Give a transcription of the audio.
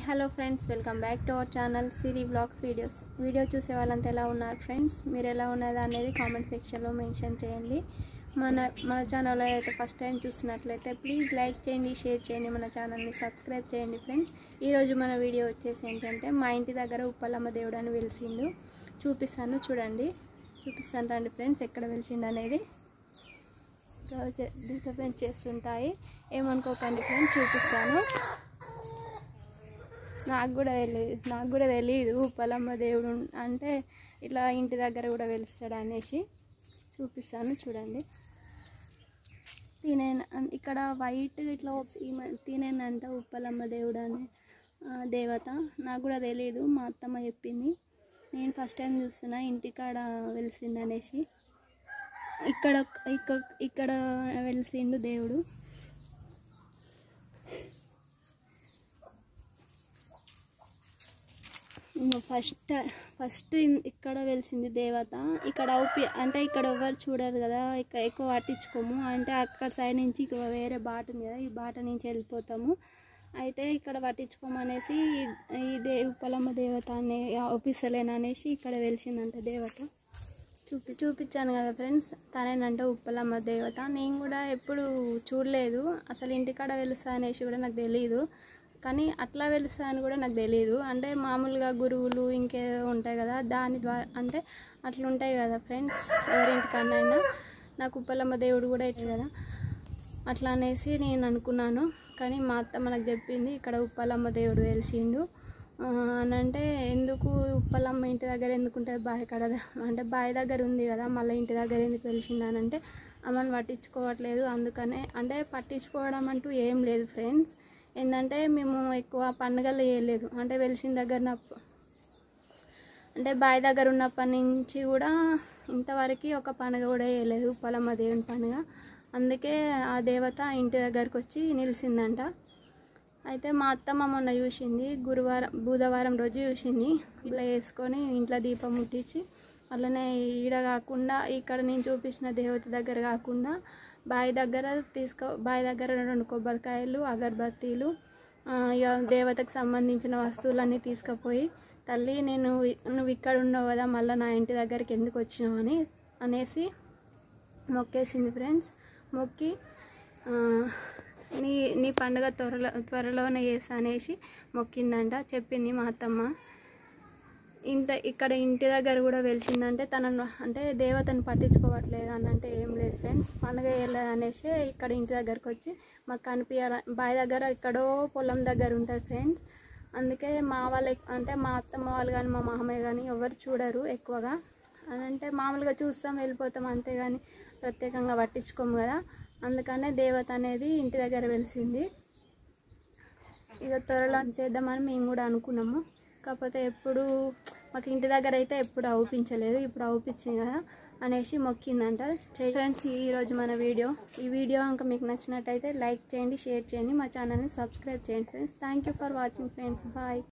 hello friends welcome back to our channel Siri vlogs videos video చూసే వాళ్ళంతా ఎలా ఉన్నారు ఫ్రెండ్స్ మీరు ఎలా ఉన్నది అనేది కామెంట్ సెక్షన్లో మెన్షన్ చేయండి మన మన ఛానల్లో అయితే ఫస్ట్ టైం చూసినట్లయితే ప్లీజ్ లైక్ చేయండి షేర్ చేయండి మన ఛానల్ని సబ్స్క్రైబ్ చేయండి ఫ్రెండ్స్ ఈరోజు మన వీడియో వచ్చేసి ఏంటంటే మా ఇంటి దగ్గర ఉప్పలమ్మ దేవుడు అని వెలిసిండు చూపిస్తాను చూడండి చూపిస్తాను రండి ఫ్రెండ్స్ ఎక్కడ వెలిసిండు అనేది డిస్టర్బెన్స్ చేస్తుంటాయి ఏమనుకోకండి ఫ్రెండ్స్ చూపిస్తాను నాకు కూడా తెలియదు నాకు కూడా తెలియదు ఉప్పలమ్మ దేవుడు ఉన్- అంటే ఇట్లా ఇంటి దగ్గర కూడా వెలుస్తాడు అనేసి చూపిస్తాను చూడండి తినే ఇక్కడ వైట్ ఇట్లా తినేనంట ఉప్పలమ్మ దేవుడు అనే ఆ, దేవత నాకు కూడా తెలియదు మా అత్తమ్మ చెప్పింది నేను ఫస్ట్ టైం చూస్తున్నా ఇంటికాడ వెలిసిండు అనేసి ఇక్కడ ఇక్కడ ఇక్కడ వెలిసిండు దేవుడు ఫస్ట్ ఫస్ట్ ఇన్- ఇక్కడ వెలిసింది దేవత ఇక్కడ అవుపి అంటే ఇక్కడ ఎవరు చూడరు కదా ఇక ఎక్కువ పట్టించుకోము అంటే అక్కడ సైడ్ నుంచి ఇక వేరే బాట ఉంది కదా ఈ బాట నుంచి వెళ్ళిపోతాము అయితే ఇక్కడ పట్టించుకోమనేసి ఈ- ఈ దే ఉప్పలమ్మ దేవత అనే అవుపిస్తలేను అనేసి ఇక్కడ వెలిసిందంట దేవత చూపి చూపించాను కదా ఫ్రెండ్స్ తనేనంటే ఉప్పలమ్మ దేవత నేను కూడా ఎప్పుడు చూడలేదు అసలు ఇంటికాడ వెలుస్తా అనేసి కూడా నాకు తెలియదు కానీ అట్లా వెలుస్తా అని కూడా నాకు తెలియదు అంటే మామూలుగా గురువులు ఇంకేదో ఉంటాయి కదా దాని ద్వారా అంటే అట్లా ఉంటాయి కదా ఫ్రెండ్స్ ఎవరింటికన్నా నాకు ఉప్పలమ్మ దేవుడు కూడా ఇట్లా కదా అట్లా అనేసి నేను అనుకున్నాను కానీ మా అత్త మనకు చెప్పింది ఇక్కడ ఉప్పలమ్మ దేవుడు వెలిసిండు ఆ, అని అంటే ఎందుకు ఉప్పలమ్మ ఇంటి దగ్గర ఎందుకు ఉంటుంది బావి కాడ అంటే బావి దగ్గర ఉంది కదా మళ్ళీ ఇంటి దగ్గర ఎందుకు వెలిసిండు అని అంటే అమ్మని పట్టించుకోవట్లేదు అందుకనే అంటే పట్టించుకోవడం అంటూ ఏం లేదు ఫ్రెండ్స్ ఏంటంటే మేము ఎక్కువ పండుగలు చేయలేదు అంటే వెలిసిన దగ్గర నప్ప- అంటే బావి దగ్గర ఉన్నప్పటి నుంచి కూడా ఇంతవరకు ఒక పండుగ కూడా వేయలేదు పొలమ్మ దేవుని పండుగ అందుకే ఆ దేవత ఇంటి దగ్గరకు వచ్చి నిలిచిందంట అయితే మా అత్తమ్మ మొన్న చూసింది గురువారం బుధవారం రోజు చూసింది ఇలా వేసుకొని ఇంట్లో దీపం ముట్టించి అలానే ఈడ కాకుండా ఇక్కడ నేను చూపించిన దేవత దగ్గర కాకుండా బావి దగ్గర తీసుకో బావి దగ్గర రెండు కొబ్బరికాయలు అగరబత్తీలు ఆ, ఇక దేవతకు సంబంధించిన వస్తువులన్నీ తీసుకుపోయి తల్లి నేను నువ్వు ఇక్కడ ఉన్నావు కదా మళ్ళీ నా ఇంటి దగ్గరికి ఎందుకు వచ్చినావు అని అనేసి మొక్కేసింది ఫ్రెండ్స్ మొక్కి ఆ, నీ నీ పండుగ త్వరలో త్వరలోనే చేస్తా అనేసి మొక్కిందంట చెప్పింది మా అత్తమ్మ ఇంట ఇక్కడ ఇంటి దగ్గర కూడా వెలిసిందంటే తనను అంటే దేవతను పట్టించుకోవట్లేదు అని అంటే ఏం లేదు ఫ్రెండ్స్ పండుగ వెళ్ళదు అనేసి ఇక్కడ ఇంటి దగ్గరకు వచ్చి మాకు కనిపించాల బావి దగ్గర ఎక్కడో పొలం దగ్గర ఉంటుంది ఫ్రెండ్స్ అందుకే మా వాళ్ళ అంటే మా అత్తమ్మ వాళ్ళు కానీ మా మామయ్య కానీ ఎవరు చూడరు ఎక్కువగా అని అంటే మామూలుగా చూస్తాం వెళ్ళిపోతాం అంతే కానీ ప్రత్యేకంగా పట్టించుకోము కదా అందుకనే దేవత అనేది ఇంటి దగ్గర వెలిసింది ఇక త్వరలో చేద్దామని మేము కూడా అనుకున్నాము కాకపోతే ఎప్పుడు మాకు ఇంటి దగ్గర అయితే ఎప్పుడు అవుపించలేదు ఇప్పుడు అవుపించింది కదా అనేసి మొక్కిందంట ఫ్రెండ్స్ ఈరోజు మన వీడియో ఈ వీడియో కనుక మీకు నచ్చినట్టయితే లైక్ చేయండి షేర్ చేయండి మా ఛానల్ని సబ్స్క్రైబ్ చేయండి friends thank you for watching friends bye